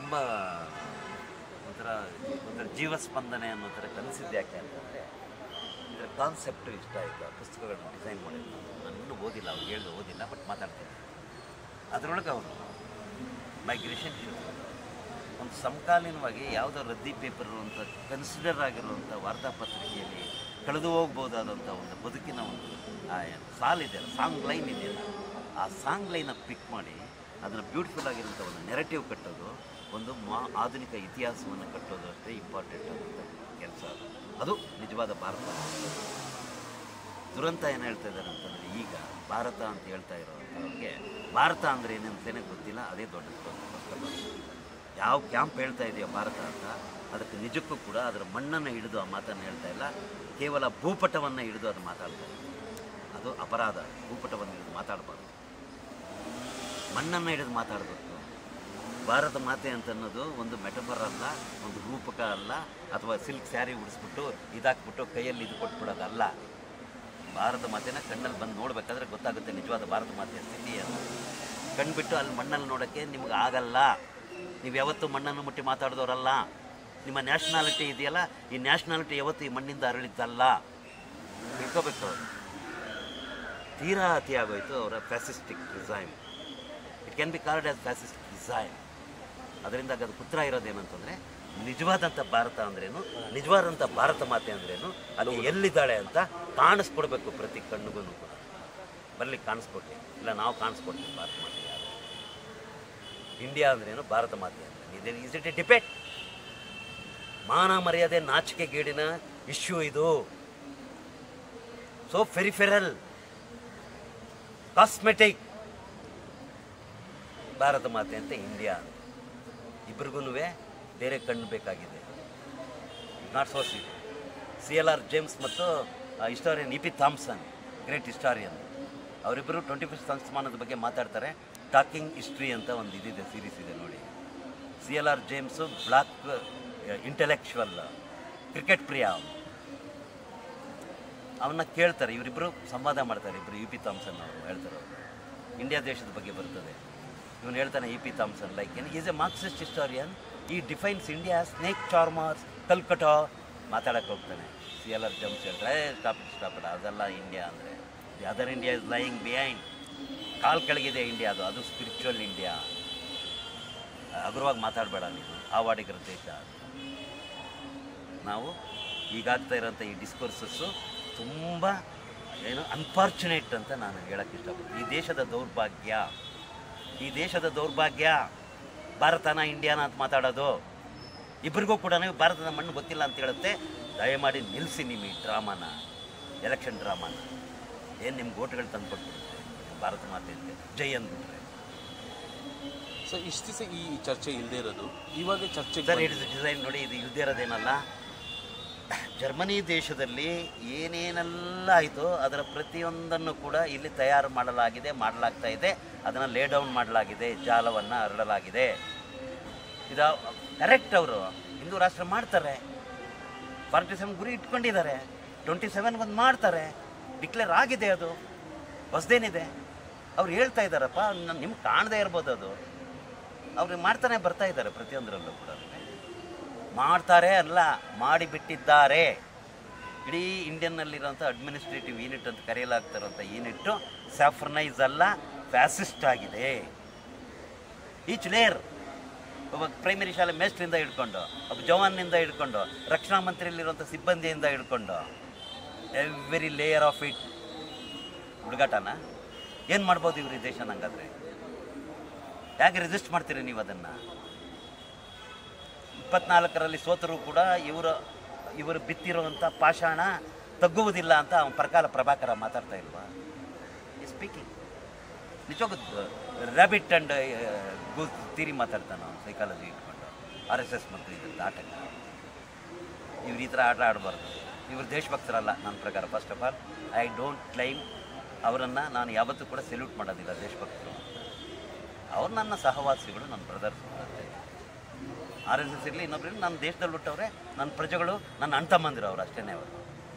ತುಂಬ ಒಂಥರ ಒಂಥರ ಜೀವಸ್ಪಂದನೆ ಅನ್ನೋ ಥರ ಕಲಿಸಿದ್ದು ಯಾಕೆ ಅಂತಂದರೆ ಇದರ ಕಾನ್ಸೆಪ್ಟು ಇಷ್ಟ ಆಯಿತು ಆ ಪುಸ್ತಕಗಳನ್ನ ಡಿಸೈನ್ ಮಾಡಿದ್ದು ನಾನು ಇನ್ನೂ ಓದಿಲ್ಲ ಅವ್ರು ಹೇಳ್ದು ಓದಿಲ್ಲ ಬಟ್ ಮಾತಾಡ್ತೀನಿ ಅದರೊಳಗೆ ಅವರು ಮೈಗ್ರೇಷನ್ ಶುರು ಒಂದು ಸಮಕಾಲೀನವಾಗಿ ಯಾವುದೋ ರದ್ದಿ ಪೇಪರ್ ಅಂತ ಕನ್ಸಿಡರ್ ಆಗಿರುವಂಥ ವಾರ್ತಾಪತ್ರಿಕೆಯಲ್ಲಿ ಕಳೆದು ಹೋಗ್ಬೋದಾದಂಥ ಒಂದು ಬದುಕಿನ ಒಂದು ಆ ಸಾಲಿದೆ ಸಾಂಗ್ ಲೈನ್ ಇದೆಯಲ್ಲ ಆ ಸಾಂಗ್ ಲೈನ ಪಿಕ್ ಮಾಡಿ ಅದನ್ನು ಬ್ಯೂಟಿಫುಲ್ ಆಗಿರುವಂಥ ಒಂದು ನೆರೆಟಿವ್ ಕಟ್ಟೋದು ಒಂದು ಮಾ ಆಧುನಿಕ ಇತಿಹಾಸವನ್ನು ಕಟ್ಟೋದು ಅಷ್ಟೇ ಇಂಪಾರ್ಟೆಂಟ್ ಆದಂಥ ಕೆಲಸ ಅದು ಅದು ನಿಜವಾದ ಭಾರತ ದುರಂತ ಏನು ಹೇಳ್ತಾ ಇದ್ದಾರೆ ಅಂತಂದರೆ ಈಗ ಭಾರತ ಅಂತ ಹೇಳ್ತಾ ಇರೋವಂಥವ್ರಿಗೆ ಭಾರತ ಅಂದರೆ ಏನಂತಲೇ ಗೊತ್ತಿಲ್ಲ ಅದೇ ದೊಡ್ಡ ಫಸ್ಟ್ ಆಫ್ ಆಲ್ ಯಾವ ಕ್ಯಾಂಪ್ ಹೇಳ್ತಾ ಇದೆಯೋ ಭಾರತ ಅಂತ ಅದಕ್ಕೆ ನಿಜಕ್ಕೂ ಕೂಡ ಅದರ ಮಣ್ಣನ್ನು ಹಿಡಿದು ಆ ಮಾತನ್ನು ಹೇಳ್ತಾ ಇಲ್ಲ ಕೇವಲ ಭೂಪಟವನ್ನು ಹಿಡಿದು ಅದು ಮಾತಾಡ್ತಾ ಇದೆ ಅದು ಅಪರಾಧ ಭೂಪಟವನ್ನು ಹಿಡಿದು ಮಾತಾಡಬಾರ್ದು ಮಣ್ಣನ್ನು ಹಿಡಿದು ಮಾತಾಡಬೇಕು ಭಾರತ ಮಾತೆ ಅಂತ ಅನ್ನೋದು ಒಂದು ಮೆಟಫರ್ ಅಲ್ಲ ಒಂದು ರೂಪಕ ಅಲ್ಲ ಅಥವಾ ಸಿಲ್ಕ್ ಸ್ಯಾರಿ ಉಡಿಸ್ಬಿಟ್ಟು ಇದಾಕ್ಬಿಟ್ಟು ಕೈಯಲ್ಲಿ ಇದು ಕೊಟ್ಬಿಡೋದಲ್ಲ ಭಾರತ ಮಾತೆನ ಕಣ್ಣಲ್ಲಿ ಬಂದು ನೋಡಬೇಕಾದ್ರೆ ಗೊತ್ತಾಗುತ್ತೆ ನಿಜವಾದ ಭಾರತ ಮಾತೆಯ ಸ್ಥಿತಿ ಅಂತ ಕಣ್ಬಿಟ್ಟು ಅಲ್ಲಿ ಮಣ್ಣಲ್ಲಿ ನೋಡೋಕ್ಕೆ ನಿಮ್ಗೆ ಆಗಲ್ಲ ನೀವು ಯಾವತ್ತೂ ಮಣ್ಣನ್ನು ಮುಟ್ಟಿ ಮಾತಾಡಿದವರಲ್ಲ ನಿಮ್ಮ ನ್ಯಾಷನಾಲಿಟಿ ಇದೆಯಲ್ಲ ಈ ನ್ಯಾಷನಾಲಿಟಿ ಯಾವತ್ತೂ ಈ ಮಣ್ಣಿಂದ ಅರಳಿದ್ದಲ್ಲ ತಿಳ್ಕೊಬೇಕು ಅವರು ತೀರಾ ಅತಿ ಆಗೋಯ್ತು ಅವರ fascistic design it can be called as fascist design ಅದರಿಂದ ಅದು ಪುತ್ರ ಇರೋದೇನಂತಂದರೆ ನಿಜವಾದಂಥ ಭಾರತ ಅಂದ್ರೇನು ನಿಜವಾದಂಥ ಭಾರತ ಮಾತೆ ಅಂದ್ರೇನು ಅದು ಎಲ್ಲಿದ್ದಾಳೆ ಅಂತ ಕಾಣಿಸ್ಕೊಡ್ಬೇಕು ಪ್ರತಿ ಕಣ್ಣಿಗೂ ಕೂಡ ಬರಲಿ ಕಾಣಿಸ್ಕೊಡ್ತೀವಿ ಇಲ್ಲ ನಾವು ಕಾಣಿಸ್ಕೊಡ್ತೀವಿ ಭಾರತ ಮಾತೆ ಯಾರು ಇಂಡಿಯಾ ಅಂದ್ರೇನು ಭಾರತ ಮಾತೆ ಅಂದ್ರೆ ಇಸ್ ಇಟ್ ಎ ಡಿಬೇಟ್ ಮಾನ ಮರ್ಯಾದೆ ನಾಚಿಕೆಗೇಡಿನ ಇಶ್ಯೂ ಇದು ಸೊ ಫೆರಿಫೆರಲ್ ಕಾಸ್ಮೆಟಿಕ್ ಭಾರತ ಮಾತೆ ಅಂತ ಇಂಡಿಯಾ ಅಂತ ಇಬ್ರಿಗೂ ಬೇರೆ ಕಣ್ಣು ಬೇಕಾಗಿದೆ not so C C L R James ಮತ್ತು historian E P Thompson great historian ಅವರಿಬ್ಬರು ಟ್ವೆಂಟಿ ಫಸ್ಟ್ ಸಂಸ್ಥಾನದ ಬಗ್ಗೆ ಮಾತಾಡ್ತಾರೆ ಟಾಕಿಂಗ್ ಹಿಸ್ಟ್ರಿ ಅಂತ ಒಂದು ಇದಿದೆ ಸೀರೀಸ್ ಇದೆ ನೋಡಿ C L R James black intellectual cricket ಪ್ರಿಯ ಅವನು ಅವನ್ನ ಕೇಳ್ತಾರೆ ಇವರಿಬ್ಬರು ಸಂವಾದ ಮಾಡ್ತಾರೆ ಇಬ್ಬರು ಯು ಪಿ ಥಾಮ್ಸನ್ ಅವರು ಹೇಳ್ತಾರೆ ಅವರು ಇಂಡಿಯಾ ದೇಶದ ಬಗ್ಗೆ ಬರ್ತದೆ ಇವನು ಹೇಳ್ತಾನೆ ಇ ಪಿ ಥಾಮ್ಸನ್ ಲೈಕ್ ಏನು ಈಸ್ ಎ ಮಾರ್ಕ್ಸಿಸ್ಟ್ ಹಿಸ್ಟೋರಿಯನ್ ಈ defines India snake charmers Calcutta ಮಾತಾಡಕ್ಕೆ ಹೋಗ್ತಾನೆ ಸಿ ಎಲ್ ಆರ್ ಜಮ್ಸ್ ಹೇಳ್ತಾರೆ ಸ್ಟಾಪ್ ಸ್ಟಾಪ್ ಅದೆಲ್ಲ ಇಂಡಿಯಾ ಅಂದರೆ the other India is lying behind ಕಾಲ್ ಕೆಳಗಿದೆ ಇಂಡಿಯಾ ಅದು ಅದು ಸ್ಪಿರಿಚುವಲ್ ಇಂಡಿಯಾ ಹಗುರವಾಗಿ ಮಾತಾಡಬೇಡ ನೀನು ಆವಾಡಿಗರ ದೇಶ ನಾವು ಈಗಾಗ್ತಾ ಇರೋಂಥ ಈ ಡಿಸ್ಕೋರ್ಸಸ್ಸು ತುಂಬ ಏನು ಅನ್ಫಾರ್ಚುನೇಟ್ ಅಂತ ನಾನು ಹೇಳಕ್ಕೆ ಇಷ್ಟಪಡ್ತೀನಿ ಈ ದೇಶದ ದೌರ್ಭಾಗ್ಯ ಈ ದೇಶದ ದೌರ್ಭಾಗ್ಯ ಭಾರತನ ಇಂಡಿಯಾನ ಅಂತ ಮಾತಾಡೋದು ಇಬ್ಬರಿಗೂ ಕೂಡ ಭಾರತದ ಮಣ್ಣು ಗೊತ್ತಿಲ್ಲ ಅಂತ ಹೇಳುತ್ತೆ ದಯಮಾಡಿ ನಿಲ್ಲಿಸಿ ನಿಮ್ಮ ಈ ಡ್ರಾಮಾನ ಎಲೆಕ್ಷನ್ ಡ್ರಾಮಾನ ಏನು ನಿಮ್ಗೆ ಓಟ್ಗಳು ತಂದು ಕೊಟ್ಬಿಡುತ್ತೆ ಭಾರತ ಮಾತೆ ಅಂತ ಜೈ ಅಂದ್ಬಿಟ್ರೆ ಸೊ ಇಷ್ಟು ದಿವಸ ಈ ಚರ್ಚೆ ಇಲ್ಲದೆ ಇರೋದು ಇವಾಗ ಚರ್ಚೆ ಸರ್ ಇಟ್ ಡಿಸೈನ್ ನೋಡಿ ಇದು ಇಲ್ಲದೇ ಇರೋದೇನಲ್ಲ ಜರ್ಮನಿ ದೇಶದಲ್ಲಿ ಏನೇನೆಲ್ಲ ಆಯಿತು ಅದರ ಪ್ರತಿಯೊಂದನ್ನು ಕೂಡ ಇಲ್ಲಿ ತಯಾರು ಮಾಡಲಾಗಿದೆ ಮಾಡಲಾಗ್ತಾ ಇದೆ ಅದನ್ನು ಲೇ ಡೌನ್ ಮಾಡಲಾಗಿದೆ ಜಾಲವನ್ನು ಹರಡಲಾಗಿದೆ ಇದು ಕರೆಕ್ಟ್ ಅವರು ಹಿಂದೂ ರಾಷ್ಟ್ರ ಮಾಡ್ತಾರೆ ಫಾರ್ಟಿ ಸೆವೆನ್ ಗುರಿ ಇಟ್ಕೊಂಡಿದ್ದಾರೆ ಟ್ವೆಂಟಿ ಸೆವೆನ್ ಒಂದು ಮಾಡ್ತಾರೆ ಡಿಕ್ಲೇರ್ ಆಗಿದೆ ಅದು ಹೊಸದೇನಿದೆ ಅವ್ರು ಹೇಳ್ತಾ ಇದ್ದಾರಪ್ಪ ನಿಮ್ಗೆ ಕಾಣದೇ ಇರ್ಬೋದು ಅದು ಅವ್ರು ಮಾಡ್ತಾನೆ ಬರ್ತಾ ಇದ್ದಾರೆ ಪ್ರತಿಯೊಂದರಲ್ಲೂ ಕೂಡ ಮಾಡ್ತಾರೆ ಅಲ್ಲ ಮಾಡಿಬಿಟ್ಟಿದ್ದಾರೆ ಇಡೀ ಇಂಡಿಯನ್ನಲ್ಲಿರೋಂಥ ಅಡ್ಮಿನಿಸ್ಟ್ರೇಟಿವ್ ಯೂನಿಟ್ ಅಂತ ಕರೆಯಲಾಗ್ತಿರೋಂಥ ಯೂನಿಟ್ಟು ಸ್ಯಾಫ್ರನೈಸ್ ಅಲ್ಲ ಫ್ಯಾಸಿಸ್ಟ್ ಆಗಿದೆ ಈಚ್ ಲೇಯರ್ ಒಬ್ಬ ಪ್ರೈಮರಿ ಶಾಲೆ ಮೇಸ್ಟ್ರಿಂದ ಹಿಡ್ಕೊಂಡು ಒಬ್ಬ ಜವಾನ್ನಿಂದ ಹಿಡ್ಕೊಂಡು ರಕ್ಷಣಾ ಮಂತ್ರಿಯಲ್ಲಿರುವಂಥ ಸಿಬ್ಬಂದಿಯಿಂದ ಹಿಡ್ಕೊಂಡು ಎವ್ರಿ ಲೇಯರ್ ಆಫ್ ಇಟ್ ಹುಡುಗಾಟನ ಏನು ಮಾಡ್ಬೋದು ಇವ್ರು ಈ ದೇಶ ನಂಗಾದ್ರೆ ಹೇಗೆ ರಿಜಿಸ್ಟ್ ಮಾಡ್ತೀರಿ ನೀವು ಅದನ್ನು ಇಪ್ಪತ್ನಾಲ್ಕರಲ್ಲಿ ಸೋತರೂ ಕೂಡ ಇವರು ಇವರು ಬಿತ್ತಿರುವಂಥ ಪಾಷಾಣ ತಗ್ಗುವುದಿಲ್ಲ ಅಂತ ಅವನ ಪ್ರಕಾಲ ಪ್ರಭಾಕರ ಮಾತಾಡ್ತಾ ಇಲ್ವಾ ಸ್ಪೀಕಿಂಗ್ ನಿಜವಾಗೂ ರ್ಯಾಬಿಟ್ ಆ್ಯಂಡ್ ಗೂಸ್ ತೀರಿ ಮಾತಾಡ್ತಾನೆ ಅವನು ಸೈಕಾಲಜಿ ಇಟ್ಕೊಂಡು ಆರ್ ಎಸ್ ಎಸ್ ಮತ್ತು ಇದ್ರದ್ದು ಆಟಕ್ಕೆ ಇವ್ರು ಈ ಥರ ಆಟ ಆಡಬಾರ್ದು ಇವರು ದೇಶಭಕ್ತರಲ್ಲ ನನ್ನ ಪ್ರಕಾರ first of all I don't claim ಅವರನ್ನು ನಾನು ಯಾವತ್ತೂ ಕೂಡ ಸೆಲ್ಯೂಟ್ ಮಾಡೋದಿಲ್ಲ ದೇಶಭಕ್ತರು ಅವ್ರು ನನ್ನ ಸಹವಾಸಿಗಳು ನನ್ನ ಬ್ರದರ್ಸ್ ಆರ್ ಎಸ್ ಎಸ್ ಇರಲಿ ಇನ್ನೊಬ್ರು ನನ್ನ ದೇಶದಲ್ಲಿ ಹುಟ್ಟವ್ರೆ ನನ್ನ ಪ್ರಜೆಗಳು ನನ್ನ ಅಣ್ಣ ತಮ್ಮಂದಿರು ಅವರು ಅಷ್ಟೇ ಅವರು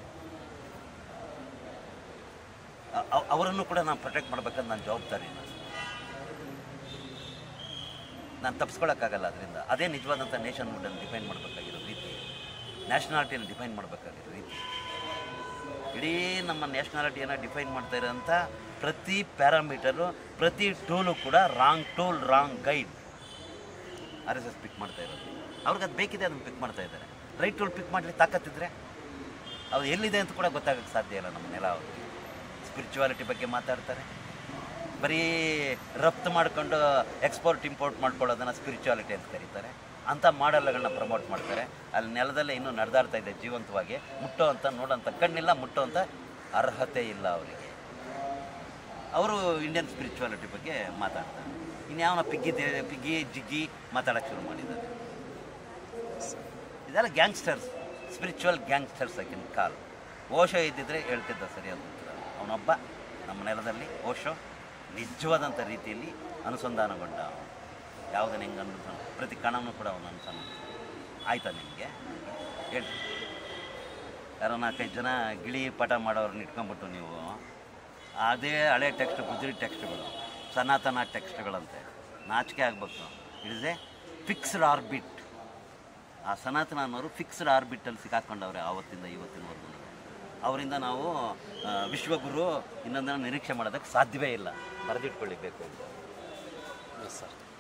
ಅ- ಅ- ಅವರನ್ನು ಕೂಡ ನಾನು ಪ್ರೊಟೆಕ್ಟ್ ಮಾಡ್ಬೇಕಂತ ನನ್ನ ಜವಾಬ್ದಾರಿ ನಾನು ನಾನು ತಪ್ಪಿಸ್ಕೊಳ್ಳೋಕ್ಕಾಗಲ್ಲ ಅದರಿಂದ ಅದೇ ನಿಜವಾದಂಥ ನೇಷನ್ ವುಡನ್ನು ಡಿಫೈನ್ ಮಾಡಬೇಕಾಗಿರೋ ರೀತಿ ನ್ಯಾಷನಾಲಿಟಿಯನ್ನು ಡಿಫೈನ್ ಮಾಡಬೇಕಾಗಿರೋ ರೀತಿ ಇಡೀ ನಮ್ಮ ನ್ಯಾಷನಾಲಿಟಿಯನ್ನು ಡಿಫೈನ್ ಮಾಡ್ತಾ ಇರೋಂಥ ಪ್ರತಿ ಪ್ಯಾರಾಮೀಟರು ಪ್ರತಿ ಟೂಲು ಕೂಡ wrong tool wrong guide R S S pick ಮಾಡ್ತಾ ಇರೋದು ಅವ್ರಿಗೆ ಅದು ಬೇಕಿದೆ ಅದನ್ನು ಪಿಕ್ ಮಾಡ್ತಾ ಇದ್ದಾರೆ ರೈಟ್ ಟೂಲ್ ಪಿಕ್ ಮಾಡಲಿ ತಾಕತ್ತಿದ್ರೆ ಅದು ಎಲ್ಲಿದೆ ಅಂತ ಕೂಡ ಗೊತ್ತಾಗಕ್ಕೆ ಸಾಧ್ಯ ಇಲ್ಲ ನಮ್ಮ ನೆಲ ಅವ್ರಿಗೆ ಸ್ಪಿರಿಚುವಾಲಿಟಿ ಬಗ್ಗೆ ಮಾತಾಡ್ತಾರೆ ಬರೀ ರಫ್ತು ಮಾಡ್ಕೊಂಡು ಎಕ್ಸ್ಪೋರ್ಟ್ ಇಂಪೋರ್ಟ್ ಮಾಡ್ಕೊಳ್ಳೋದನ್ನು ಸ್ಪಿರಿಚುವಾಲಿಟಿ ಅಂತ ಕರೀತಾರೆ ಅಂಥ ಮಾಡೆಲ್ಗಳನ್ನ ಪ್ರಮೋಟ್ ಮಾಡ್ತಾರೆ ಅಲ್ಲಿ ನೆಲದಲ್ಲೇ ಇನ್ನೂ ನಡೆದಾಡ್ತಾ ಇದೆ ಜೀವಂತವಾಗಿ ಮುಟ್ಟೋ ಅಂತ ನೋಡೋಂಥ ಕಣ್ಣಿಲ್ಲ ಮುಟ್ಟೋ ಅಂತ ಅರ್ಹತೆ ಇಲ್ಲ ಅವರಿಗೆ ಅವರು ಇಂಡಿಯನ್ ಸ್ಪಿರಿಚುವಾಲಿಟಿ ಬಗ್ಗೆ ಮಾತಾಡ್ತಾರೆ ಇನ್ಯಾವನ ಪಿಗ್ಗಿ ದೇ- ಪಿಗ್ಗಿ ಜಿಗ್ಗಿ ಮಾತಾಡೋಕ್ಕೆ ಶುರು ಮಾಡಿದ್ದಾರೆ ಇದೆಲ್ಲ ಗ್ಯಾಂಗ್ಸ್ಟರ್ಸ್ ಸ್ಪಿರಿಚುವಲ್ ಗ್ಯಾಂಗ್ಸ್ಟರ್ಸ್ ಆಗಿನ ಕಾಲ್ ಓಶೋ ಇದ್ದಿದ್ರೆ ಹೇಳ್ತಿದ್ದ ಸರಿಯಾದ ಉತ್ತರ ಅವನೊಬ್ಬ ನಮ್ಮ ನೆಲದಲ್ಲಿ ಓಶೋ ನಿಜವಾದಂಥ ರೀತಿಯಲ್ಲಿ ಅನುಸಂಧಾನಗೊಂಡ ಅವನು ಯಾವುದನ್ನ ಹೆಂಗೆ ಅನುಸಂಧಾನ ಪ್ರತಿ ಕಣನೂ ಕೂಡ ಅವನು ಅನುಸಂಧಾನ ಆಯ್ತಾ ನಿಮಗೆ ಹೇಳಿ ಯಾರೋ ನಾಲ್ಕೈದು ಜನ ಗಿಳಿ ಪಾಠ ಮಾಡೋರನ್ನ ಇಟ್ಕೊಂಡ್ಬಿಟ್ಟು ನೀವು ಅದೇ ಹಳೆ ಟೆಕ್ಸ್ಟ್ ಗುಜರಿ ಟೆಕ್ಸ್ಟ್ಗಳು ಸನಾತನ ಟೆಕ್ಸ್ಟ್ಗಳಂತೆ ನಾಚಿಕೆ ಆಗಬೇಕು it is a fixed orbit ಆ ಸನಾತನ ಅನ್ನೋರು ಫಿಕ್ಸ್ಡ್ ಆರ್ಬಿಟಲ್ಲಿ ಸಿಕ್ಕಾಕೊಂಡವ್ರೆ ಆವತ್ತಿಂದ ಇವತ್ತಿನವರೆಗೂ ಅವರಿಂದ ನಾವು ಆ, ವಿಶ್ವಗುರು ಇನ್ನೊಂದನ್ನು ನಿರೀಕ್ಷೆ ಮಾಡೋದಕ್ಕೆ ಸಾಧ್ಯವೇ ಇಲ್ಲ ಬರೆದಿಟ್ಕೊಳ್ಳಿ ಬೇಕು ಅಂತ ಎಸ್ ಸರ್